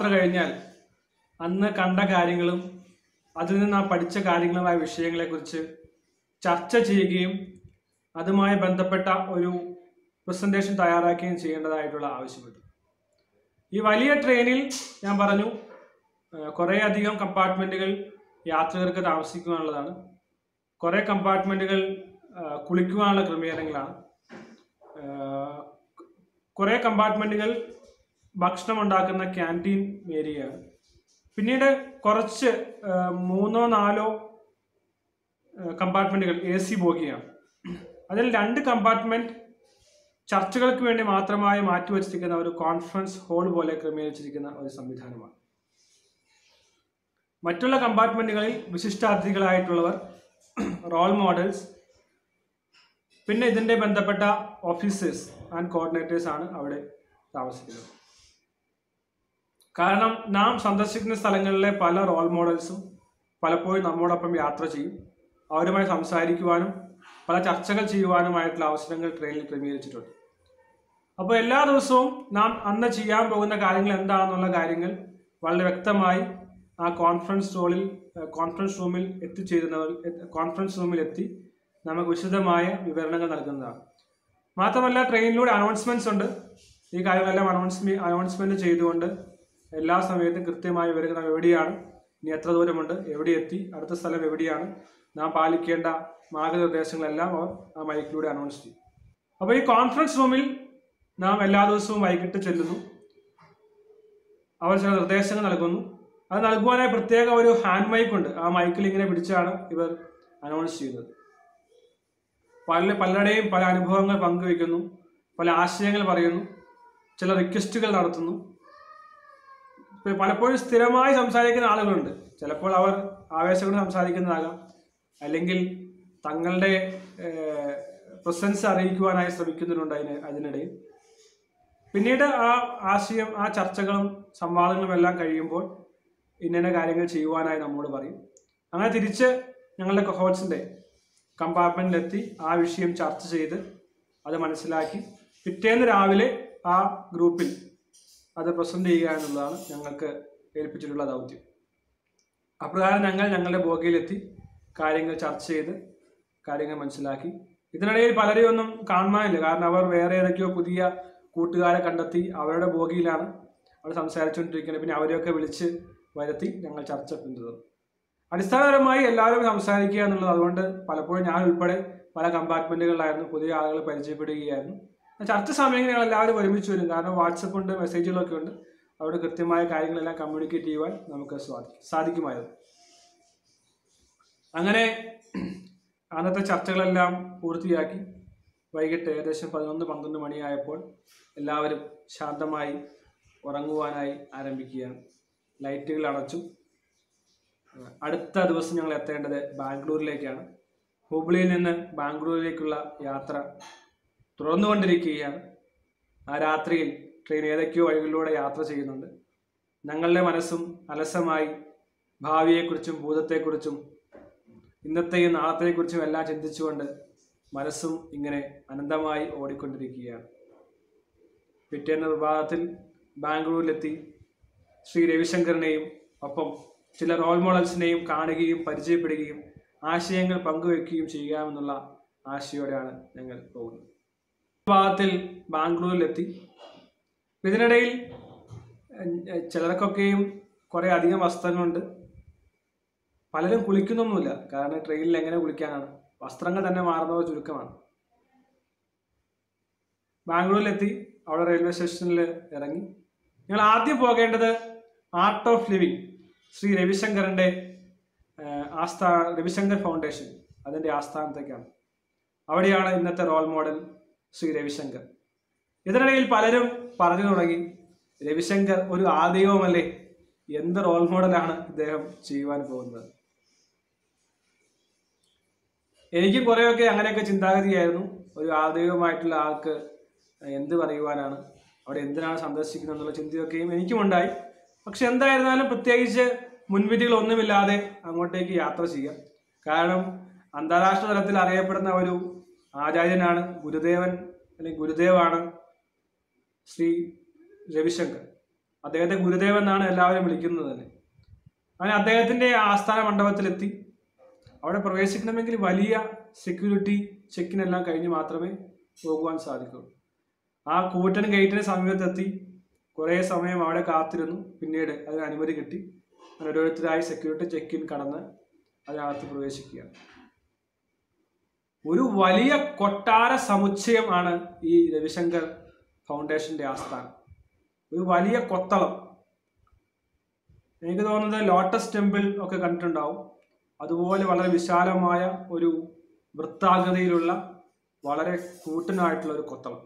കഴിഞ്ഞാൽ അന്ന് കണ്ട കാര്യങ്ങളും അതിൽ നിന്ന് നാം പഠിച്ച കാര്യങ്ങളുമായ വിഷയങ്ങളെക്കുറിച്ച് ചർച്ച ചെയ്യുകയും അതുമായി ബന്ധപ്പെട്ട ഒരു പ്രസന്റേഷൻ തയ്യാറാക്കുകയും ചെയ്യേണ്ടതായിട്ടുള്ള ആവശ്യമുണ്ട് ഈ വലിയ ട്രെയിനിൽ ഞാൻ പറഞ്ഞു കുറേ അധികം കമ്പാർട്ട്മെന്റുകൾ യാത്രികർക്ക് താമസിക്കുവാനുള്ളതാണ് കുറേ കമ്പാർട്ട്മെന്റുകൾ കുളിക്കുവാനുള്ള ക്രമീകരണങ്ങളാണ് കുറേ കമ്പാർട്ട്മെന്റുകൾ ഭക്ഷണം ഉണ്ടാക്കുന്ന ക്യാൻറ്റീൻ ഏരിയയാണ് പിന്നീട് കുറച്ച് ആ, മൂന്നോ നാലോ കമ്പാർട്ട്മെന്റുകൾ എ സി ബോഗിയാണ് അതിൽ രണ്ട് കമ്പാർട്ട്മെന്റ് ചർച്ചകൾക്ക് വേണ്ടി മാത്രമായി മാറ്റിവെച്ചിരിക്കുന്ന ഒരു കോൺഫറൻസ് ഹാൾ പോലെ ക്രമീകരിച്ചിരിക്കുന്ന ഒരു സംവിധാനമാണ് മറ്റുള്ള കമ്പാർട്ട്മെന്റുകളിൽ വിശിഷ്ടാതിഥികളായിട്ടുള്ളവർ റോൾ മോഡൽസ് പിന്നെ ഇതിന്റെ ബന്ധപ്പെട്ട ഓഫീസേഴ്സ് ആൻഡ് കോർഡിനേറ്റേഴ്സ് ആണ് അവിടെ താമസിക്കുന്നത് കാരണം നാം സന്ദർശിക്കുന്ന സ്ഥലങ്ങളിലെ പല റോൾ മോഡൽസും പലപ്പോഴും നമ്മോടൊപ്പം യാത്ര ചെയ്യും അവരുമായി സംസാരിക്കുവാനും പല ചർച്ചകൾ ചെയ്യുവാനുമായിട്ടുള്ള അവസരങ്ങൾ ട്രെയിനിൽ ക്രമീകരിച്ചിട്ടുണ്ട് അപ്പോൾ എല്ലാ ദിവസവും നാം അന്ന് ചെയ്യാൻ പോകുന്ന കാര്യങ്ങൾ എന്താണെന്നുള്ള കാര്യങ്ങൾ വളരെ വ്യക്തമായി ആ കോൺഫറൻസ് റോളിൽ കോൺഫറൻസ് റൂമിൽ എത്തിച്ചേരുന്നവർ കോൺഫറൻസ് റൂമിൽ എത്തി നമുക്ക് വിശദമായ വിവരണങ്ങൾ നൽകുന്നതാണ് മാത്രമല്ല ട്രെയിനിലൂടെ അനൗൺസ്മെന്റ്സ് ഉണ്ട് ഈ കാര്യങ്ങളെല്ലാം അനൗൺസ്മെ അനൗൺസ്മെന്റ് ചെയ്തുകൊണ്ട് എല്ലാ സമയത്തും കൃത്യമായി വിവരങ്ങൾ നാം എവിടെയാണ് ഇനി എത്ര ദൂരമുണ്ട് എവിടെ എത്തി അടുത്ത സ്ഥലം എവിടെയാണ് നാം പാലിക്കേണ്ട മാർഗനിർദ്ദേശങ്ങളെല്ലാം അവർ ആ മൈക്കിലൂടെ അനൗൺസ് ചെയ്യും അപ്പോൾ ഈ കോൺഫറൻസ് റൂമിൽ നാം എല്ലാ ദിവസവും വൈകിട്ട് ചെല്ലുന്നു അവർ ചില നിർദ്ദേശങ്ങൾ നൽകുന്നു അത് നൽകുവാനായി പ്രത്യേക ഒരു ഹാൻഡ് മൈക്ക് ഉണ്ട് ആ മൈക്കിൽ ഇങ്ങനെ പിടിച്ചാണ് ഇവർ അനൗൺസ് ചെയ്യുന്നത് പല പലരുടെയും പല അനുഭവങ്ങൾ പങ്കുവയ്ക്കുന്നു പല ആശയങ്ങൾ പറയുന്നു ചില റിക്വസ്റ്റുകൾ നടത്തുന്നു ഇപ്പൊ പലപ്പോഴും സ്ഥിരമായി സംസാരിക്കുന്ന ആളുകളുണ്ട് ചിലപ്പോൾ അവർ ആവേശം കൊണ്ട് സംസാരിക്കുന്നതാകാം അല്ലെങ്കിൽ തങ്ങളുടെ പ്രസൻസ് അറിയിക്കുവാനായി ശ്രമിക്കുന്നുണ്ട് അതിന് അതിനിടയിൽ പിന്നീട് ആ ആശയം ആ ചർച്ചകളും സംവാദങ്ങളും എല്ലാം കഴിയുമ്പോൾ ഇന്ന കാര്യങ്ങൾ ചെയ്യുവാനായി നമ്മോട് പറയും അങ്ങനെ തിരിച്ച് ഞങ്ങളുടെ കൊഹോട്സിന്റെ കമ്പാർട്ട്മെന്റിലെത്തി ആ വിഷയം ചർച്ച ചെയ്ത് അത് മനസ്സിലാക്കി പിറ്റേന്ന് രാവിലെ ആ ഗ്രൂപ്പിൽ അത് പ്രസന്റ് ചെയ്യുക എന്നുള്ളതാണ് ഞങ്ങൾക്ക് ഏൽപ്പിച്ചിട്ടുള്ള ദൗത്യം അപ്രകാരം ഞങ്ങൾ ഞങ്ങളുടെ ബോഗിയിലെത്തി കാര്യങ്ങൾ ചർച്ച ചെയ്ത് കാര്യങ്ങൾ മനസ്സിലാക്കി ഇതിനിടയിൽ പലരെയും ഒന്നും കാണുവാനില്ല കാരണം അവർ വേറെ ഏതൊക്കെയോ പുതിയ കൂട്ടുകാരെ കണ്ടെത്തി അവരുടെ ബോഗിയിലാണ് അവർ സംസാരിച്ചുകൊണ്ടിരിക്കുന്നത് പിന്നെ അവരെയൊക്കെ വിളിച്ച് വരുത്തി ഞങ്ങൾ ചർച്ച പിന്തുടർന്നു അടിസ്ഥാനപരമായി എല്ലാവരും സംസാരിക്കുക എന്നുള്ളത് അതുകൊണ്ട് പലപ്പോഴും ഞാൻ ഉൾപ്പെടെ പല കമ്പാർട്ട്മെന്റുകളിലായിരുന്നു പുതിയ ആളുകൾ പരിചയപ്പെടുകയായിരുന്നു ചർച്ച സമയങ്ങളിൽ ഞങ്ങൾ എല്ലാവരും ഒരുമിച്ച് വരും കാരണം വാട്സപ്പ് ഉണ്ട് മെസ്സേജുകളൊക്കെ ഉണ്ട് അവിടെ കൃത്യമായ കാര്യങ്ങളെല്ലാം കമ്മ്യൂണിക്കേറ്റ് ചെയ്യുവാൻ നമുക്ക് സാധിക്കും സാധിക്കുമായിരുന്നു അങ്ങനെ അന്നത്തെ ചർച്ചകളെല്ലാം പൂർത്തിയാക്കി വൈകിട്ട് ഏകദേശം പതിനൊന്ന് പന്ത്രണ്ട് മണിയായപ്പോൾ എല്ലാവരും ശാന്തമായി ഉറങ്ങുവാനായി ആരംഭിക്കുകയാണ് ലൈറ്റുകൾ അടച്ചു അടുത്ത ദിവസം ഞങ്ങൾ എത്തേണ്ടത് ബാംഗ്ലൂരിലേക്കാണ് ഹുബ്ലിയിൽ നിന്ന് ബാംഗ്ലൂരിലേക്കുള്ള യാത്ര തുടർന്നുകൊണ്ടിരിക്കുകയാണ് ആ രാത്രിയിൽ ട്രെയിൻ ഏതൊക്കെയോ വഴികളിലൂടെ യാത്ര ചെയ്യുന്നുണ്ട് ഞങ്ങളുടെ മനസ്സും അലസമായി ഭാവിയെക്കുറിച്ചും ഭൂതത്തെക്കുറിച്ചും ഇന്നത്തെയും നാളത്തെക്കുറിച്ചും എല്ലാം ചിന്തിച്ചുകൊണ്ട് മനസ്സും ഇങ്ങനെ അനന്തമായി ഓടിക്കൊണ്ടിരിക്കുകയാണ് പിറ്റേന്ന് വിഭാഗത്തിൽ ബാംഗ്ലൂരിലെത്തി ശ്രീ രവിശങ്കറിനെയും ഒപ്പം ചില റോൾ മോഡൽസിനെയും കാണുകയും പരിചയപ്പെടുകയും ആശയങ്ങൾ പങ്കുവെക്കുകയും ചെയ്യാമെന്നുള്ള ആശയോടെയാണ് ഞങ്ങൾ പോകുന്നത് വിഭാഗത്തിൽ ബാംഗ്ലൂരിലെത്തി ഇതിനിടയിൽ എഹ്, ചിലർക്കൊക്കെയും കുറേ അധികം വസ്ത്രങ്ങളുണ്ട് പലരും കുളിക്കുന്നൊന്നുമില്ല കാരണം ട്രെയിനിൽ എങ്ങനെ കുളിക്കാനാണ് വസ്ത്രങ്ങൾ തന്നെ മാറുന്നത് ചുരുക്കമാണ് ബാംഗ്ലൂരിലെത്തി അവിടെ റെയിൽവേ സ്റ്റേഷനിൽ ഇറങ്ങി ഞങ്ങൾ ആദ്യം പോകേണ്ടത് ആർട്ട് ഓഫ് ലിവിങ് ശ്രീ രവിശങ്കറിന്റെ ഏഹ്, ആസ്ഥാ രവിശങ്കർ ഫൗണ്ടേഷൻ അതിന്റെ ആസ്ഥാനത്തേക്കാണ് അവിടെയാണ് ഇന്നത്തെ റോൾ മോഡൽ ശ്രീ രവിശങ്കർ ഇതിനിടയിൽ പലരും പറഞ്ഞു തുടങ്ങി രവിശങ്കർ ഒരു ആദൈവമല്ലേ എന്ത് റോൾ മോഡലാണ് ഇദ്ദേഹം ചെയ്യുവാൻ പോകുന്നത് എനിക്കും കുറേയൊക്കെ അങ്ങനെയൊക്കെ ചിന്താഗതിയായിരുന്നു ഒരു ആദൈവമായിട്ടുള്ള ആൾക്ക് എന്ത് പറയുവാനാണ് അവിടെ എന്തിനാണ് സന്ദർശിക്കുന്നത് എന്നുള്ള ചിന്തയൊക്കെയും എനിക്കും ഉണ്ടായി പക്ഷെ എന്തായിരുന്നാലും പ്രത്യേകിച്ച് മുൻവിധികളൊന്നുമില്ലാതെ അങ്ങോട്ടേക്ക് യാത്ര ചെയ്യാം കാരണം അന്താരാഷ്ട്ര തലത്തിൽ അറിയപ്പെടുന്ന ഒരു ആചാര്യനാണ് ഗുരുദേവൻ അല്ലെങ്കിൽ ഗുരുദേവാണ് ശ്രീ രവിശങ്കർ അദ്ദേഹത്തെ ഗുരുദേവൻ എന്നാണ് എല്ലാവരും വിളിക്കുന്നത് തന്നെ അങ്ങനെ അദ്ദേഹത്തിന്റെ ആസ്ഥാന മണ്ഡപത്തിലെത്തി അവിടെ പ്രവേശിക്കണമെങ്കിൽ വലിയ സെക്യൂരിറ്റി ചെക്കിനെല്ലാം കഴിഞ്ഞ് മാത്രമേ പോകുവാൻ സാധിക്കൂ ആ കൂറ്റൻ ഗേറ്റിന് സമീപത്തെത്തി കുറേ സമയം അവിടെ കാത്തിരുന്നു പിന്നീട് അതിന് അനുമതി കിട്ടി അങ്ങനെ ഓരോരുത്തരായി സെക്യൂരിറ്റി ചെക്കിൻ കടന്ന് അതിനകത്ത് പ്രവേശിക്കുകയാണ് ഒരു വലിയ കൊട്ടാര സമുച്ചയമാണ് ഈ രവിശങ്കർ ഫൗണ്ടേഷന്റെ ആസ്ഥാനം ഒരു വലിയ കൊത്തളം എനിക്ക് തോന്നുന്നത് ലോട്ടസ് ടെമ്പിൾ ഒക്കെ കണ്ടിട്ടുണ്ടാവും അതുപോലെ വളരെ വിശാലമായ ഒരു വൃത്താകൃതിയിലുള്ള വളരെ കൂട്ടനായിട്ടുള്ള ഒരു കൊത്തളം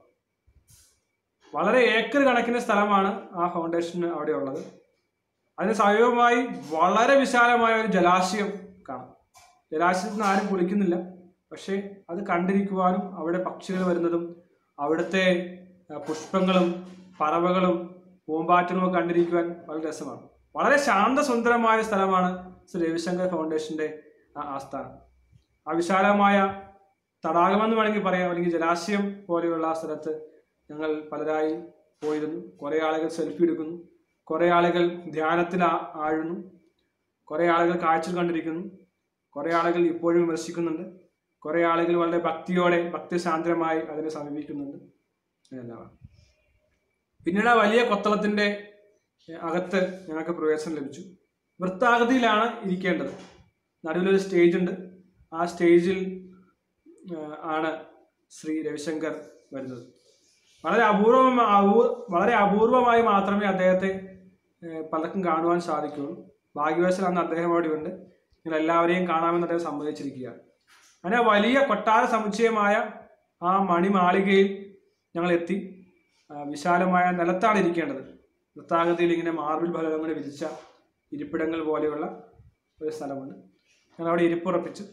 വളരെ ഏക്കർ കണക്കിന് സ്ഥലമാണ് ആ ഫൗണ്ടേഷന് അവിടെ ഉള്ളത് അതിന് സമീപമായി വളരെ വിശാലമായ ഒരു ജലാശയം കാണാം ജലാശയത്തിൽ നിന്ന് ആരും കുളിക്കുന്നില്ല പക്ഷേ അത് കണ്ടിരിക്കുവാനും അവിടെ പക്ഷികൾ വരുന്നതും അവിടുത്തെ ആ, പുഷ്പങ്ങളും പറവകളും പൂമ്പാറ്റകളും ഒക്കെ കണ്ടിരിക്കുവാൻ വളരെ രസമാണ് വളരെ ശാന്തസുന്ദരമായ സ്ഥലമാണ് ശ്രീ രവിശങ്കർ ഫൗണ്ടേഷന്റെ ആ ആസ്ഥാനം ആ വിശാലമായ തടാകമെന്ന് വേണമെങ്കിൽ പറയാം അല്ലെങ്കിൽ ജലാശയം പോലെയുള്ള ആ സ്ഥലത്ത് ഞങ്ങൾ പലരായി പോയിരുന്നു കുറേ ആളുകൾ സെൽഫി എടുക്കുന്നു കുറേ ആളുകൾ ധ്യാനത്തിൽ ആ- ആഴുന്നു കുറേ ആളുകൾ കാഴ്ചകൾ കണ്ടിരിക്കുന്നു കുറേ ആളുകൾ ഇപ്പോഴും വിമർശിക്കുന്നുണ്ട് കുറേ ആളുകൾ വളരെ ഭക്തിയോടെ ഭക്തിസാന്ദ്രമായി അതിനെ സമീപിക്കുന്നുണ്ട് അങ്ങനെയെല്ലാമാണ് പിന്നീട് ആ വലിയ കൊത്തളത്തിന്റെ ഏഹ്, അകത്ത് ഞങ്ങൾക്ക് പ്രവേശനം ലഭിച്ചു വൃത്താകൃതിയിലാണ് ഇരിക്കേണ്ടത് നടുവിലൊരു സ്റ്റേജ് ഉണ്ട് ആ സ്റ്റേജിൽ ഏഹ്, ആണ് ശ്രീ രവിശങ്കർ വരുന്നത് വളരെ അപൂർവം അപൂ- വളരെ അപൂർവമായി മാത്രമേ അദ്ദേഹത്തെ ഏഹ്, പലർക്കും കാണുവാൻ സാധിക്കുകയുള്ളൂ ഭാഗ്യവശാൽ അന്ന് അദ്ദേഹം അവിടെയുണ്ട് നിങ്ങൾ എല്ലാവരെയും കാണാമെന്ന് അദ്ദേഹം സമ്മതിച്ചിരിക്കുകയാണ് അങ്ങനെ വലിയ കൊട്ടാര സമുച്ചയമായ ആ മണിമാളികയിൽ ഞങ്ങൾ എത്തി ആ, വിശാലമായ നിലത്താണ് ഇരിക്കേണ്ടത് വൃത്താകൃതിയിൽ ഇങ്ങനെ മാർബിൾ ഫലകങ്ങൾ വിരിച്ച ഇരിപ്പിടങ്ങൾ പോലെയുള്ള ഒരു സ്ഥലമുണ്ട് ഞങ്ങൾ അവിടെ ഇരിപ്പുറപ്പിച്ചു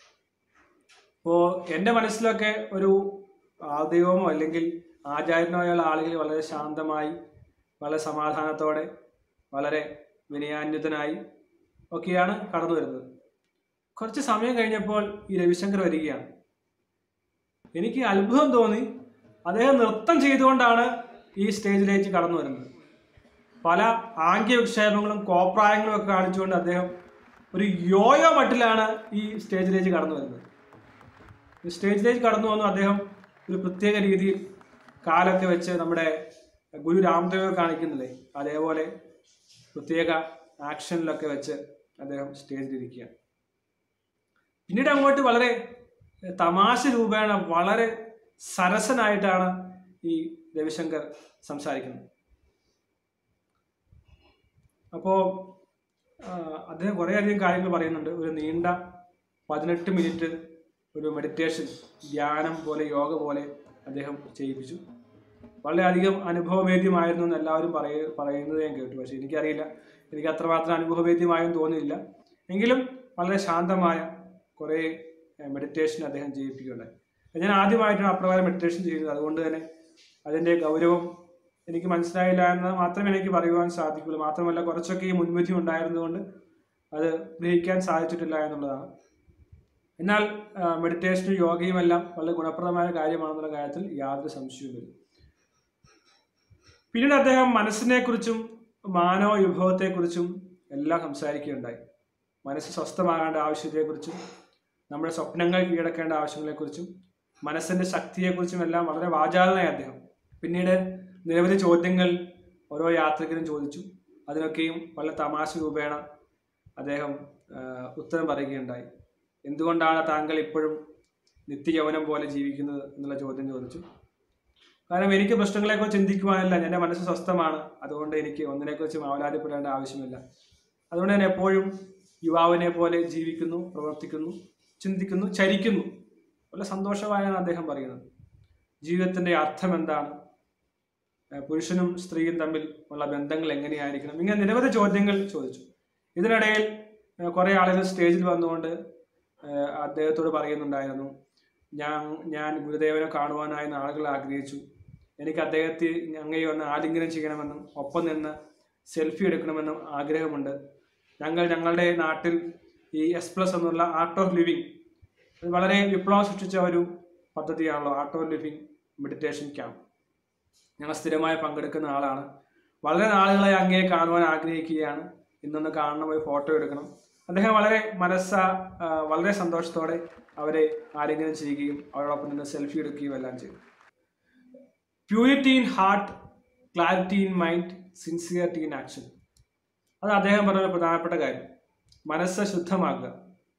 അപ്പോൾ എൻ്റെ മനസ്സിലൊക്കെ ഒരു ആദൈവമോ അല്ലെങ്കിൽ ആചാര്യനോയുള്ള ആളുകൾ വളരെ ശാന്തമായി വളരെ സമാധാനത്തോടെ വളരെ വിനയാന്വിതനായി ഒക്കെയാണ് കടന്നു വരുന്നത് കുറച്ച് സമയം കഴിഞ്ഞപ്പോൾ ഈ രവിശങ്കർ വരികയാണ് എനിക്ക് അത്ഭുതം തോന്നി അദ്ദേഹം നൃത്തം ചെയ്തുകൊണ്ടാണ് ഈ സ്റ്റേജിലേക്ക് കടന്നു വരുന്നത് പല ആംഗ്യ വിക്ഷേപങ്ങളും കോപ്രായങ്ങളും ഒക്കെ കാണിച്ചുകൊണ്ട് അദ്ദേഹം ഒരു യോയോ മട്ടിലാണ് ഈ സ്റ്റേജിലേക്ക് കടന്നു വരുന്നത് ഈ സ്റ്റേജിലേക്ക് കടന്നു വന്നു അദ്ദേഹം ഒരു പ്രത്യേക രീതിയിൽ കാലൊക്കെ വെച്ച് നമ്മുടെ ഗുരു രാംദേവ് കാണിക്കുന്നില്ലേ അതേപോലെ പ്രത്യേക ആക്ഷനിലൊക്കെ വെച്ച് അദ്ദേഹം സ്റ്റേജിലിരിക്കുകയാണ് പിന്നീട് അങ്ങോട്ട് വളരെ എഹ്, തമാശ രൂപേണ വളരെ സരസനായിട്ടാണ് ഈ രവിശങ്കർ സംസാരിക്കുന്നത് അപ്പോൾ അദ്ദേഹം കുറേയധികം കാര്യങ്ങൾ പറയുന്നുണ്ട് ഒരു നീണ്ട പതിനെട്ട് മിനിറ്റ് ഒരു മെഡിറ്റേഷൻ ധ്യാനം പോലെ യോഗ പോലെ അദ്ദേഹം ചെയ്യിപ്പിച്ചു വളരെയധികം അനുഭവവേദ്യമായിരുന്നു എന്ന് എല്ലാവരും പറയ പറയുന്നത് ഞാൻ കേട്ടു പക്ഷേ എനിക്കറിയില്ല എനിക്ക് അത്രമാത്രം അനുഭവവേദ്യമായെന്ന് തോന്നിയില്ല എങ്കിലും വളരെ ശാന്തമായ കുറേ മെഡിറ്റേഷൻ അദ്ദേഹം ചെയ്യിപ്പിക്കുകയുണ്ടായി ഞാൻ ആദ്യമായിട്ടാണ് അപ്രകാരം മെഡിറ്റേഷൻ ചെയ്യുന്നത് അതുകൊണ്ട് തന്നെ അതിൻ്റെ ഗൗരവം എനിക്ക് മനസ്സിലായില്ല എന്ന് മാത്രമേ എനിക്ക് പറയുവാൻ സാധിക്കുള്ളൂ മാത്രമല്ല കുറച്ചൊക്കെ ഈ മുൻവിധി ഉണ്ടായിരുന്നതുകൊണ്ട് അത് ഗ്രഹിക്കാൻ സാധിച്ചിട്ടില്ല എന്നുള്ളതാണ് എന്നാൽ മെഡിറ്റേഷനും യോഗയും എല്ലാം വളരെ ഗുണപ്രദമായ കാര്യമാണെന്നുള്ള കാര്യത്തിൽ യാതൊരു സംശയവുമില്ല പിന്നീട് അദ്ദേഹം മനസ്സിനെക്കുറിച്ചും മാനവ വിഭവത്തെക്കുറിച്ചും എല്ലാം സംസാരിക്കുകയുണ്ടായി മനസ്സ് സ്വസ്ഥമാകേണ്ട ആവശ്യത്തെക്കുറിച്ചും നമ്മുടെ സ്വപ്നങ്ങൾ കീഴടക്കേണ്ട ആവശ്യങ്ങളെക്കുറിച്ചും മനസ്സിന്റെ ശക്തിയെക്കുറിച്ചും എല്ലാം വളരെ വാചാലനായി അദ്ദേഹം പിന്നീട് നിരവധി ചോദ്യങ്ങൾ ഓരോ യാത്രികരും ചോദിച്ചു അതിനൊക്കെയും വളരെ തമാശ രൂപേണ അദ്ദേഹം ആ, ഉത്തരം പറയുകയുണ്ടായി എന്തുകൊണ്ടാണ് താങ്കൾ ഇപ്പോഴും നിത്യയൗവനം പോലെ ജീവിക്കുന്നത് എന്നുള്ള ചോദ്യം ചോദിച്ചു കാരണം എനിക്ക് പ്രശ്നങ്ങളെക്കുറിച്ച് ചിന്തിക്കുവാനല്ല എൻ്റെ മനസ്സ് സ്വസ്ഥമാണ് അതുകൊണ്ട് എനിക്ക് ഒന്നിനെക്കുറിച്ചും അവലാതിപ്പെടേണ്ട ആവശ്യമില്ല അതുകൊണ്ട് ഞാൻ എപ്പോഴും യുവാവിനെ പോലെ ജീവിക്കുന്നു പ്രവർത്തിക്കുന്നു ചിന്തിക്കുന്നു ചരിക്കുന്നു വളരെ സന്തോഷമായാണ് അദ്ദേഹം പറയുന്നത് ജീവിതത്തിന്റെ അർത്ഥം എന്താണ് ഏഹ് പുരുഷനും സ്ത്രീയും തമ്മിൽ ഉള്ള ബന്ധങ്ങൾ എങ്ങനെയായിരിക്കണം ഇങ്ങനെ നിരവധി ചോദ്യങ്ങൾ ചോദിച്ചു ഇതിനിടയിൽ ഏഹ് കുറെ ആളുകൾ സ്റ്റേജിൽ വന്നുകൊണ്ട് ഏഹ് അദ്ദേഹത്തോട് പറയുന്നുണ്ടായിരുന്നു ഞാൻ ഞാൻ ഗുരുദേവനെ കാണുവാനായി നാളുകൾ ആഗ്രഹിച്ചു എനിക്ക് അദ്ദേഹത്തെ അങ്ങയെ ഒന്ന് ആലിംഗനം ചെയ്യണമെന്നും ഒപ്പം നിന്ന് സെൽഫി എടുക്കണമെന്നും ആഗ്രഹമുണ്ട് ഞങ്ങൾ ഞങ്ങളുടെ നാട്ടിൽ ഈ എസ് പ്ലസ് എന്നുള്ള ആർട്ട് ഓഫ് ലിവിങ് അത് വളരെ വിപ്ലവം സൃഷ്ടിച്ച ഒരു പദ്ധതിയാണല്ലോ art of living meditation camp ഞങ്ങൾ സ്ഥിരമായി പങ്കെടുക്കുന്ന ആളാണ് വളരെ നാളുകളായി അങ്ങയെ കാണുവാൻ ആഗ്രഹിക്കുകയാണ് ഇന്നൊന്ന് കാണണം ഒരു ഫോട്ടോ എടുക്കണം അദ്ദേഹം വളരെ മനസ്സ ആ, വളരെ സന്തോഷത്തോടെ അവരെ ആരെങ്കിലും ചെയ്യുകയും അവരോടൊപ്പം നിന്ന് സെൽഫി എടുക്കുകയും എല്ലാം ചെയ്തു purity in heart clarity in mind sincerity in action അത് അദ്ദേഹം പറഞ്ഞ ഒരു പ്രധാനപ്പെട്ട കാര്യം മനസ്സ് ശുദ്ധമാക്കുക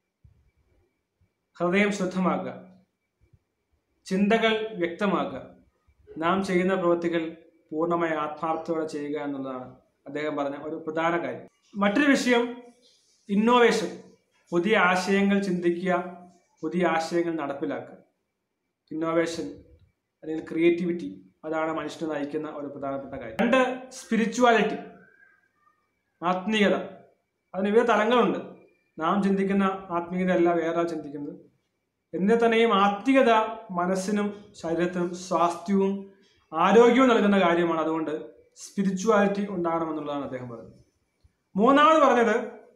ഹൃദയം ശുദ്ധമാക്കുക ചിന്തകൾ വ്യക്തമാക്കുക നാം ചെയ്യുന്ന പ്രവൃത്തികൾ പൂർണ്ണമായ ആത്മാർത്ഥത്തോടെ ചെയ്യുക എന്നുള്ളതാണ് അദ്ദേഹം പറഞ്ഞ ഒരു പ്രധാന കാര്യം മറ്റൊരു വിഷയം ഇന്നോവേഷൻ പുതിയ ആശയങ്ങൾ ചിന്തിക്കുക പുതിയ ആശയങ്ങൾ നടപ്പിലാക്കുക ഇന്നോവേഷൻ അല്ലെങ്കിൽ ക്രിയേറ്റിവിറ്റി അതാണ് മനുഷ്യനെ നയിക്കുന്ന ഒരു പ്രധാനപ്പെട്ട കാര്യം രണ്ട് സ്പിരിച്വാലിറ്റി ആത്മീയത അതിന് വിവിധ തലങ്ങളുണ്ട് നാം ചിന്തിക്കുന്ന ആത്മീയത അല്ല വേറെ ചിന്തിക്കുന്നത് എന്നിൽ തന്നെയും ആത്മീയത മനസ്സിനും ശരീരത്തിനും സ്വാസ്ഥ്യവും ആരോഗ്യവും നൽകുന്ന കാര്യമാണ് അതുകൊണ്ട് സ്പിരിച്വാലിറ്റി ഉണ്ടാകണമെന്നുള്ളതാണ് അദ്ദേഹം പറഞ്ഞത് മൂന്നാമത് പറഞ്ഞത്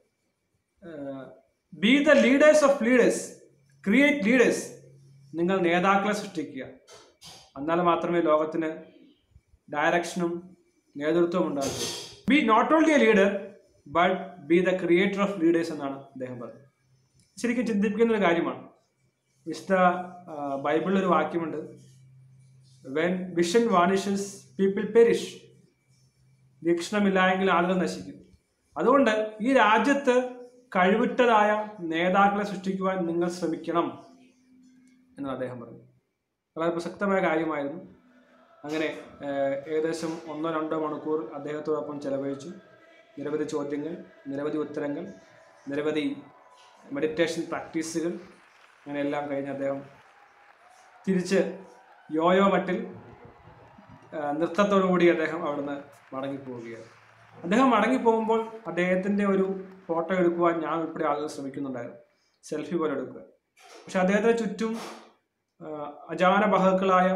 be the leaders of leaders create leaders നിങ്ങൾ നേതാക്കളെ സൃഷ്ടിക്കുക എന്നാൽ മാത്രമേ ലോകത്തിന് ഡയറക്ഷനും നേതൃത്വവും ഉണ്ടാകൂ be not only a leader but be the creator of leaders എന്നാണ് അദ്ദേഹം പറഞ്ഞത് ശരിക്കും ചിന്തിപ്പിക്കുന്ന ഒരു കാര്യമാണ് വിശുദ്ധ ആ, ബൈബിളിൽ ഒരു വാക്യമുണ്ട് when vision vanishes people perish വീക്ഷണമില്ലായെങ്കിൽ ആളുകൾ നശിക്കും അതുകൊണ്ട് ഈ രാജ്യത്ത് കഴിവിട്ടതായ നേതാക്കളെ സൃഷ്ടിക്കുവാൻ നിങ്ങൾ ശ്രമിക്കണം എന്നാണ് അദ്ദേഹം പറഞ്ഞു വളരെ പ്രസക്തമായ കാര്യമായിരുന്നു അങ്ങനെ ഏഹ്, ഏകദേശം ഒന്നോ രണ്ടോ മണിക്കൂർ അദ്ദേഹത്തോടൊപ്പം ചെലവഴിച്ചു നിരവധി ചോദ്യങ്ങൾ നിരവധി ഉത്തരങ്ങൾ നിരവധി മെഡിറ്റേഷൻ പ്രാക്ടീസുകൾ അങ്ങനെ എല്ലാം കഴിഞ്ഞ് അദ്ദേഹം തിരിച്ച് യോയോ മട്ടിൽ ആ, നൃത്തത്തോടുകൂടി അദ്ദേഹം അവിടുന്ന് മടങ്ങിപ്പോവുകയാണ് അദ്ദേഹം മടങ്ങിപ്പോകുമ്പോൾ അദ്ദേഹത്തിൻ്റെ ഒരു ഫോട്ടോ എടുക്കുവാൻ ഞാൻ ഉൾപ്പെടെ ആളുകൾ ശ്രമിക്കുന്നുണ്ടായിരുന്നു സെൽഫി പോലെ എടുക്കുക പക്ഷെ അദ്ദേഹത്തിന് ചുറ്റും ആ, അജാന ബഹുക്കളായ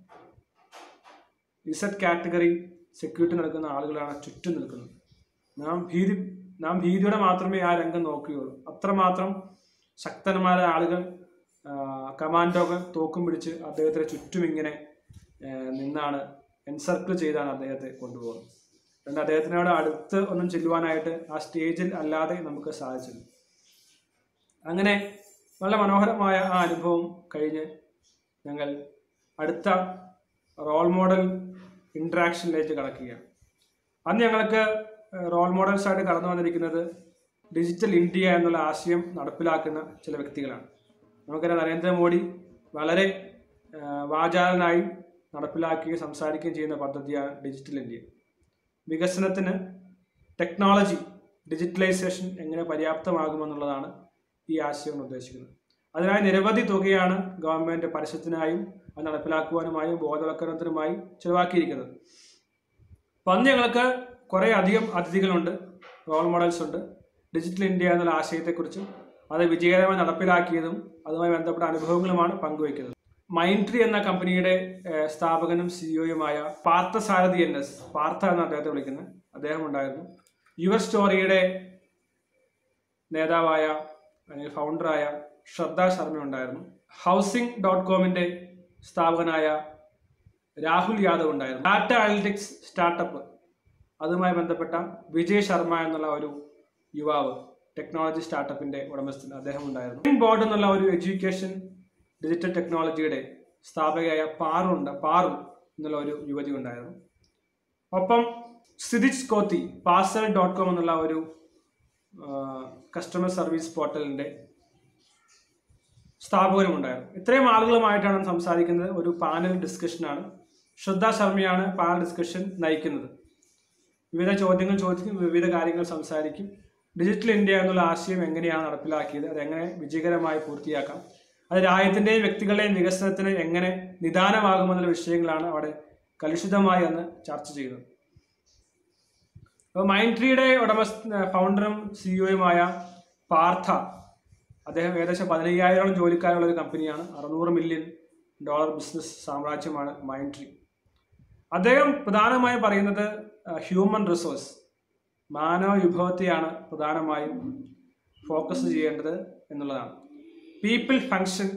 ഇസഡ് കാറ്റഗറി സെക്യൂരിറ്റി നൽകുന്ന ആളുകളാണ് ചുറ്റും നിൽക്കുന്നത് നാം ഭീതി നാം ഭീതിയോടെ മാത്രമേ ആ രംഗം നോക്കുകയുള്ളൂ അത്രമാത്രം ശക്തന്മാരായ ആളുകൾ ആ, കമാൻഡോകൾ തോക്കും പിടിച്ച് അദ്ദേഹത്തിന് ചുറ്റും ഇങ്ങനെ ആ, നിന്നാണ് എൻസർക്കിൾ ചെയ്താണ് അദ്ദേഹത്തെ കൊണ്ടുപോകുന്നത് അതുകൊണ്ട് അദ്ദേഹത്തിനോട് അടുത്ത് ഒന്നും ചെല്ലുവാനായിട്ട് ആ സ്റ്റേജിൽ അല്ലാതെ നമുക്ക് സാധിച്ചില്ല അങ്ങനെ വളരെ മനോഹരമായ ആ അനുഭവം കഴിഞ്ഞ് ഞങ്ങൾ അടുത്ത റോൾ മോഡൽ ഇൻട്രാക്ഷനിലേക്ക് കടക്കുകയാണ് അന്ന് ഞങ്ങൾക്ക് റോൾ മോഡൽസ് ആയിട്ട് കടന്നു വന്നിരിക്കുന്നത് ഡിജിറ്റൽ ഇന്ത്യ എന്നുള്ള ആശയം നടപ്പിലാക്കുന്ന ചില വ്യക്തികളാണ് നമുക്കറിയാം നരേന്ദ്രമോദി വളരെ ആ, വാചാലനായി നടപ്പിലാക്കുകയും സംസാരിക്കുകയും ചെയ്യുന്ന പദ്ധതിയാണ് ഡിജിറ്റൽ ഇന്ത്യ വികസനത്തിന് ടെക്നോളജി ഡിജിറ്റലൈസേഷൻ എങ്ങനെ പര്യാപ്തമാകുമെന്നുള്ളതാണ് ഈ ആശയം കൊണ്ട് ഉദ്ദേശിക്കുന്നത് അതിനായി നിരവധി തുകയാണ് ഗവൺമെന്റ് പരസ്യത്തിനായും അത് നടപ്പിലാക്കുവാനുമായും ബോധവൽക്കരണത്തിനുമായി ചെലവാക്കിയിരിക്കുന്നത് അപ്പം അന്ന് ഞങ്ങൾക്ക് കുറേ അധികം അതിഥികളുണ്ട് റോൾ മോഡൽസ് ഉണ്ട് ഡിജിറ്റൽ ഇന്ത്യ എന്നുള്ള ആശയത്തെക്കുറിച്ചും അത് വിജയകരമായി നടപ്പിലാക്കിയതും അതുമായി ബന്ധപ്പെട്ട അനുഭവങ്ങളുമാണ് പങ്കുവയ്ക്കുന്നത് മൈൻഡ് ട്രീ എന്ന കമ്പനിയുടെ ഏഹ്, സ്ഥാപകനും സിഇഒയുമായ പാർത്ഥസാരഥി എൻ എസ് പാർത്ഥ എന്ന് അദ്ദേഹത്തെ വിളിക്കുന്നത് അദ്ദേഹം ഉണ്ടായിരുന്നു യുവർ സ്റ്റോറിയുടെ നേതാവായ അല്ലെങ്കിൽ ഫൗണ്ടറായ ശ്രദ്ധ ശർമ്മ ഉണ്ടായിരുന്നു ഹൗസിംഗ് ഡോട്ട് കോമിന്റെ സ്ഥാപകനായ രാഹുൽ യാദവ് ഉണ്ടായിരുന്നു ഡാറ്റ അനലിറ്റിക്സ് സ്റ്റാർട്ടപ്പ് അതുമായി ബന്ധപ്പെട്ട വിജയ് ശർമ്മ എന്നുള്ള ഒരു യുവാവ് ടെക്നോളജി സ്റ്റാർട്ടപ്പിന്റെ ഉടമസ്ഥൻ അദ്ദേഹം ഉണ്ടായിരുന്നു ഗ്രീൻ ബോർഡ് എന്നുള്ള ഒരു എഡ്യൂക്കേഷൻ ഡിജിറ്റൽ ടെക്നോളജിയുടെ സ്ഥാപകയായ പാറു ഉണ്ട് പാറു എന്നുള്ള ഒരു യുവതി ഉണ്ടായിരുന്നു ഒപ്പം സിദിജ് കോത്തി പാസൽ ഡോട്ട് കോം എന്നുള്ള ഒരു കസ്റ്റമർ സർവീസ് പോർട്ടലിന്റെ സ്ഥാപകനും ഉണ്ടായിരുന്നു ഇത്രയും ആളുകളുമായിട്ടാണ് സംസാരിക്കുന്നത് ഒരു പാനൽ ഡിസ്കഷനാണ് ശ്രദ്ധ ശർമ്മയാണ് പാനൽ ഡിസ്കഷൻ നയിക്കുന്നത് വിവിധ ചോദ്യങ്ങൾ ചോദിക്കും വിവിധ കാര്യങ്ങൾ സംസാരിക്കും ഡിജിറ്റൽ ഇന്ത്യ എന്നുള്ള ആശയം എങ്ങനെയാണ് നടപ്പിലാക്കിയത് അതെങ്ങനെ വിജയകരമായി പൂർത്തിയാക്കാം അത് രാജ്യത്തിൻ്റെയും വ്യക്തികളുടെയും വികസനത്തിന് എങ്ങനെ നിദാനമാകുമെന്നുള്ള വിഷയങ്ങളാണ് അവിടെ കലുഷിതമായി അന്ന് ചർച്ച ചെയ്യുന്നത് അപ്പോൾ മൈൻഡ് ട്രീയുടെ ഉടമസ്ഥ ഫൗണ്ടറും സിഇഒയുമായ പാർത്ഥ അദ്ദേഹം ഏകദേശം പതിനയ്യായിരം ജോലിക്കാരുള്ള ഒരു കമ്പനിയാണ് അറുന്നൂറ് മില്യൺ ഡോളർ ബിസിനസ് സാമ്രാജ്യമാണ് മൈൻഡ് ട്രീ അദ്ദേഹം പ്രധാനമായും പറയുന്നത് ഹ്യൂമൻ റിസോഴ്സ് മാനവ വിഭവത്തെയാണ് പ്രധാനമായും ഫോക്കസ് ചെയ്യേണ്ടത് എന്നുള്ളതാണ് പീപ്പിൾ ഫങ്ഷൻ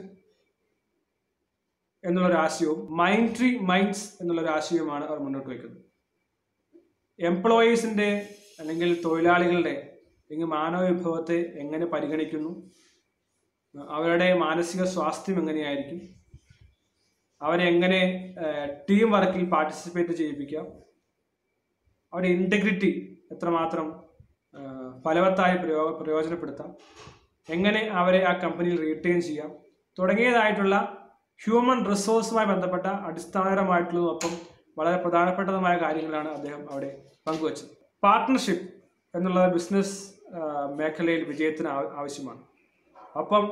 എന്നുള്ളൊരു ആശയവും മൈൻഡ് ട്രീ മൈൻഡ്സ് എന്നുള്ളൊരു ആശയവുമാണ് അവർ മുന്നോട്ട് വയ്ക്കുന്നത് എംപ്ലോയീസിൻ്റെ അല്ലെങ്കിൽ തൊഴിലാളികളുടെ അല്ലെങ്കിൽ മാനവ വിഭവത്തെ എങ്ങനെ പരിഗണിക്കുന്നു അവരുടെ മാനസിക സ്വാസ്ഥ്യം എങ്ങനെയായിരിക്കും അവരെ എങ്ങനെ ടീം വർക്കിൽ പാർട്ടിസിപ്പേറ്റ് ചെയ്യിപ്പിക്കാം അവരുടെ ഇൻറ്റഗ്രിറ്റി എത്രമാത്രം ആ, ഫലവത്തായി പ്രയോഗ പ്രയോജനപ്പെടുത്താം എങ്ങനെ അവരെ ആ കമ്പനിയിൽ റീറ്റെയിൻ ചെയ്യാം തുടങ്ങിയതായിട്ടുള്ള ഹ്യൂമൻ റിസോഴ്സുമായി ബന്ധപ്പെട്ട അടിസ്ഥാനപരമായിട്ടുള്ളതും വളരെ പ്രധാനപ്പെട്ടതുമായ കാര്യങ്ങളാണ് അദ്ദേഹം അവിടെ പങ്കുവച്ചത് പാർട്ട്ണർഷിപ്പ് എന്നുള്ള ബിസിനസ് മേഖലയിൽ വിജയത്തിന് ആവ- ആവശ്യമാണ് അപ്പം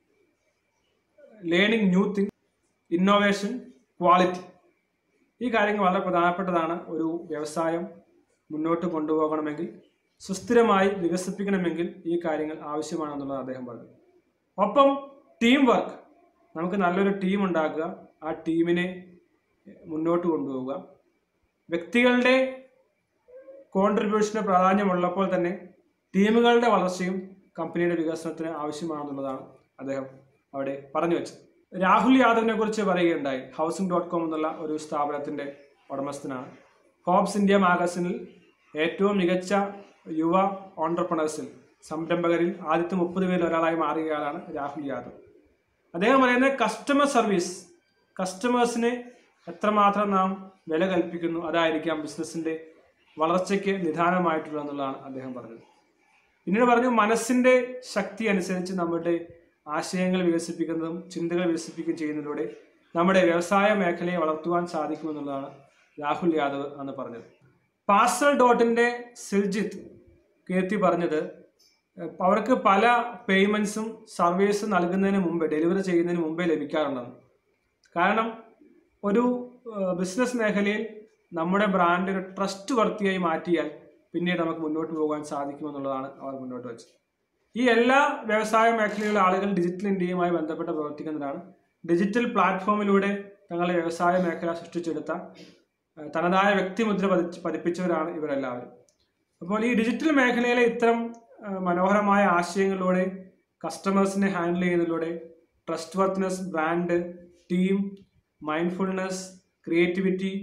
learning new thing innovation quality ഈ കാര്യങ്ങൾ വളരെ പ്രധാനപ്പെട്ടതാണ് ഒരു വ്യവസായം മുന്നോട്ട് കൊണ്ടുപോകണമെങ്കിൽ സുസ്ഥിരമായി വികസിപ്പിക്കണമെങ്കിൽ ഈ കാര്യങ്ങൾ ആവശ്യമാണെന്നുള്ളത് അദ്ദേഹം പറഞ്ഞു ഒപ്പം ടീം വർക്ക് നമുക്ക് നല്ലൊരു ടീം ഉണ്ടാക്കുക ആ ടീമിനെ മുന്നോട്ട് കൊണ്ടുപോവുക വ്യക്തികളുടെ കോൺട്രിബ്യൂഷന് പ്രാധാന്യമുള്ളപ്പോൾ തന്നെ ടീമുകളുടെ വളർച്ചയും കമ്പനിയുടെ വികസനത്തിന് ആവശ്യമാണെന്നുള്ളതാണ് അദ്ദേഹം അവിടെ പറഞ്ഞു വെച്ചത് രാഹുൽ യാദവിനെ കുറിച്ച് പറയുകയുണ്ടായി ഹൗസിംഗ് ഡോട്ട് കോം എന്നുള്ള ഒരു സ്ഥാപനത്തിന്റെ ഉടമസ്ഥനാണ് ഹോബ്സ് ഇന്ത്യ മാഗസിനിൽ ഏറ്റവും മികച്ച യുവ ഓണ്ടർപ്രണേഴ്സിൽ സംരംഭകരിൽ ആദ്യത്തെ മുപ്പത് പേരിൽ ഒരാളായി മാറിയയാളാണ് രാഹുൽ യാദവ് അദ്ദേഹം പറയുന്നത് കസ്റ്റമർ സർവീസ് കസ്റ്റമേഴ്സിന് എത്രമാത്രം നാം വില കൽപ്പിക്കുന്നു അതായിരിക്കാം ബിസിനസ്സിന്റെ വളർച്ചയ്ക്ക് നിദാനമായിട്ടുള്ളതെന്നുള്ളതാണ് അദ്ദേഹം പറഞ്ഞത് പിന്നീട് പറഞ്ഞു മനസ്സിന്റെ ശക്തി അനുസരിച്ച് നമ്മുടെ ആശയങ്ങൾ വികസിപ്പിക്കുന്നതും ചിന്തകൾ വികസിപ്പിക്കുകയും ചെയ്യുന്നതിലൂടെ നമ്മുടെ വ്യവസായ മേഖലയെ വളർത്തുവാൻ സാധിക്കുമെന്നുള്ളതാണ് രാഹുൽ യാദവ് അന്ന് പറഞ്ഞത് പാർസൽ ഡോട്ടിന്റെ സിൽജിത്ത് കീർത്തി പറഞ്ഞത് ഏഹ്, അവർക്ക് പല പേയ്മെന്റ്സും സർവീസ് നൽകുന്നതിന് മുമ്പേ ഡെലിവറി ചെയ്യുന്നതിന് മുമ്പേ ലഭിക്കാറുണ്ടെന്ന് കാരണം ഒരു ബിസിനസ് മേഖലയിൽ നമ്മുടെ ബ്രാൻഡ് ഒരു ട്രസ്റ്റ് വർത്തിയായി മാറ്റിയാൽ പിന്നീട് നമുക്ക് മുന്നോട്ട് പോകാൻ സാധിക്കുമെന്നുള്ളതാണ് അവർ മുന്നോട്ട് വെച്ചത് ഈ എല്ലാ വ്യവസായ മേഖലയിലുള്ള ആളുകൾ ഡിജിറ്റൽ ഇന്ത്യയുമായി ബന്ധപ്പെട്ട് പ്രവർത്തിക്കുന്നതാണ് ഡിജിറ്റൽ പ്ലാറ്റ്ഫോമിലൂടെ തങ്ങളുടെ വ്യവസായ മേഖല സൃഷ്ടിച്ചെടുത്ത ഏഹ്, തനതായ വ്യക്തിമുദ്ര പതിച്ച് പതിപ്പിച്ചവരാണ് ഇവരെല്ലാവരും അപ്പോൾ ഈ ഡിജിറ്റൽ മേഖലയിലെ ഇത്തരം ഏഹ്, മനോഹരമായ ആശയങ്ങളിലൂടെ കസ്റ്റമേഴ്സിനെ ഹാൻഡിൽ ചെയ്യുന്നതിലൂടെ trustworthiness brand team mindfulness creativity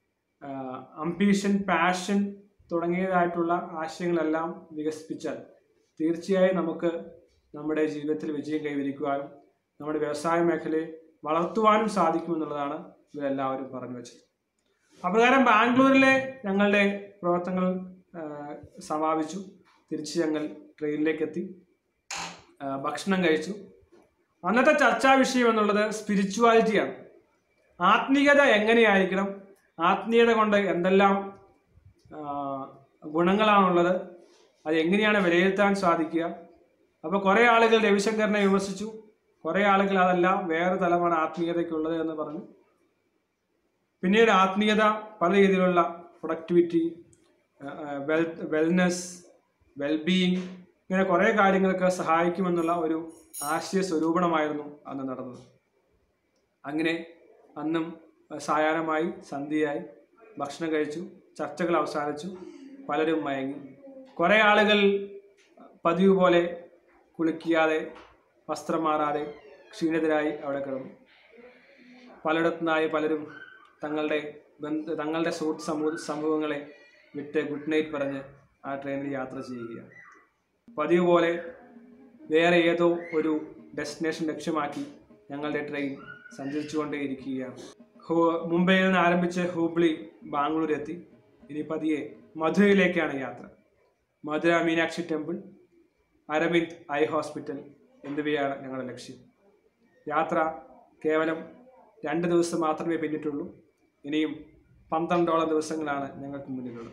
ambition passion തുടങ്ങിയതായിട്ടുള്ള ആശയങ്ങളെല്ലാം വികസിപ്പിച്ചാൽ തീർച്ചയായും നമുക്ക് നമ്മുടെ ജീവിതത്തിൽ വിജയം കൈവരിക്കുവാനും നമ്മുടെ വ്യവസായ മേഖലയെ വളർത്തുവാനും സാധിക്കുമെന്നുള്ളതാണ് ഇവരെല്ലാവരും പറഞ്ഞു വെച്ചത് അപ്രകാരം ബാംഗ്ലൂരിലെ ഞങ്ങളുടെ പ്രവർത്തനങ്ങൾ ആ, സമാപിച്ചു തിരിച്ച് ഞങ്ങൾ ട്രെയിനിലേക്ക് എത്തി ആ, ഭക്ഷണം കഴിച്ചു അന്നത്തെ ചർച്ചാ വിഷയം എന്നുള്ളത് സ്പിരിച്വാലിറ്റിയാണ് ആത്മീയത എങ്ങനെയായിരിക്കണം ആത്മീയത കൊണ്ട് എന്തെല്ലാം ആ, ഗുണങ്ങളാണുള്ളത് അത് എങ്ങനെയാണ് വിലയിരുത്താൻ സാധിക്കുക അപ്പോൾ കുറേ ആളുകൾ രവിശങ്കറിനെ വിമർശിച്ചു കുറേ ആളുകൾ അതല്ല വേറെ തലമാണ് ആത്മീയതയ്ക്കുള്ളത് എന്ന് പറഞ്ഞു പിന്നീട് ആത്മീയത പല രീതിയിലുള്ള പ്രൊഡക്ടിവിറ്റി വെൽ വെൽനെസ് വെൽബീയിങ് ഇങ്ങനെ കുറേ കാര്യങ്ങൾക്ക് സഹായിക്കുമെന്നുള്ള ഒരു ആശയ സ്വരൂപണമായിരുന്നു അന്ന് നടന്നത് അങ്ങനെ അന്നും സായാഹ്നമായി സന്ധ്യയായി ഭക്ഷണം കഴിച്ചു ചർച്ചകൾ അവസാനിച്ചു പലരും മയങ്ങി കുറേ ആളുകൾ പതിവ് പോലെ കുളിക്കാതെ വസ്ത്രം മാറാതെ ക്ഷീണിതരായി അവിടെ കിടന്നു പലയിടത്തുനിന്നായി പലരും തങ്ങളുടെ ബന്ധ തങ്ങളുടെ സുഹൃത്ത് സമൂഹ സമൂഹങ്ങളെ വിട്ട് ഗുഡ് നൈറ്റ് പറഞ്ഞ് ആ ട്രെയിനിൽ യാത്ര ചെയ്യുകയാണ് പതിവ് പോലെ വേറെ ഏതോ ഒരു ഡെസ്റ്റിനേഷൻ ലക്ഷ്യമാക്കി ഞങ്ങളുടെ ട്രെയിൻ സഞ്ചരിച്ചുകൊണ്ടേയിരിക്കുകയാണ് ഹു മുംബൈയിൽ നിന്ന് ആരംഭിച്ച് ഹൂബ്ലി ബാംഗ്ലൂർ എത്തി ഇനി പതിയെ മധുരയിലേക്കാണ് യാത്ര Madurai Meenakshi temple Aravind eye hospital എന്നിവയാണ് ഞങ്ങളുടെ ലക്ഷ്യം യാത്ര കേവലം രണ്ട് ദിവസം മാത്രമേ പിന്നിട്ടുള്ളൂ ഇനിയും പന്ത്രണ്ടോളം ദിവസങ്ങളാണ് ഞങ്ങൾക്ക് മുന്നിലുള്ളത്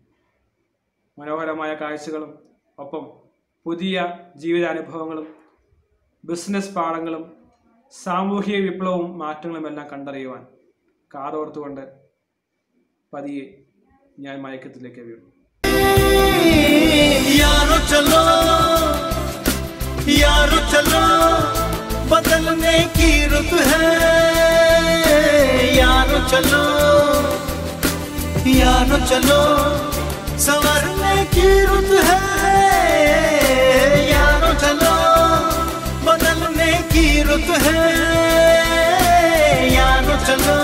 മനോഹരമായ കാഴ്ചകളും ഒപ്പം പുതിയ ജീവിതാനുഭവങ്ങളും ബിസിനസ് പാഠങ്ങളും സാമൂഹിക വിപ്ലവവും മാറ്റങ്ങളും എല്ലാം കണ്ടറിയുവാൻ കാതോർത്തുകൊണ്ട് പതിയെ ഞാൻ മയക്കത്തിലേക്ക് വീണു यारो चलो यारो चलो बदलने की रुत है यारो चलो यारो चलो संवरने की रुत है यारो चलो बदलने की रुत है यारो चलो